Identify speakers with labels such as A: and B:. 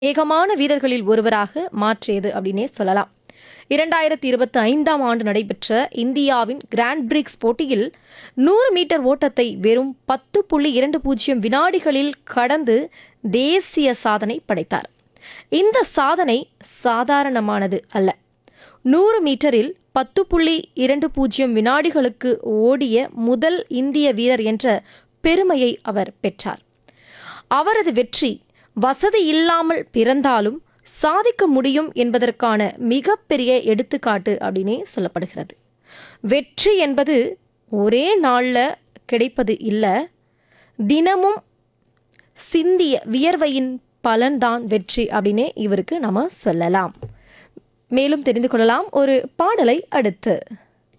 A: ஏகமான வீரர்களில் ஒருவராக மாற்றியது அப்படின்னே சொல்லலாம் இரண்டாயிரத்தி இருபத்தி ஐந்தாம் ஆண்டு நடைபெற்ற இந்தியாவின் கிராண்ட் பிரிக்ஸ் போட்டியில் நூறு மீட்டர் ஓட்டத்தை வெறும் பத்து புள்ளி இரண்டு பூஜ்ஜியம் வினாடிகளில் கடந்து தேசிய சாதனை படைத்தார் இந்த சாதனை சாதாரணமானது அல்ல நூறு மீட்டரில் பத்து புள்ளி இரண்டு பூஜ்ஜியம் வினாடிகளுக்கு ஓடிய முதல் இந்திய வீரர் என்ற பெருமையை அவர் பெற்றார் அவரது வெற்றி வசதி இல்லாமல் பிறந்தாலும் சாதிக்க முடியும் என்பதற்கான மிகப்பெரிய எடுத்துக்காட்டு அப்படின்னே சொல்லப்படுகிறது வெற்றி என்பது ஒரே நாளில் கிடைப்பது இல்லை தினமும் சிந்திய வியர்வையின் பலன்தான் வெற்றி அப்படின்னே இவருக்கு நம்ம சொல்லலாம் மேலும் தெரிந்து கொள்ளலாம் ஒரு பாடலை அடுத்து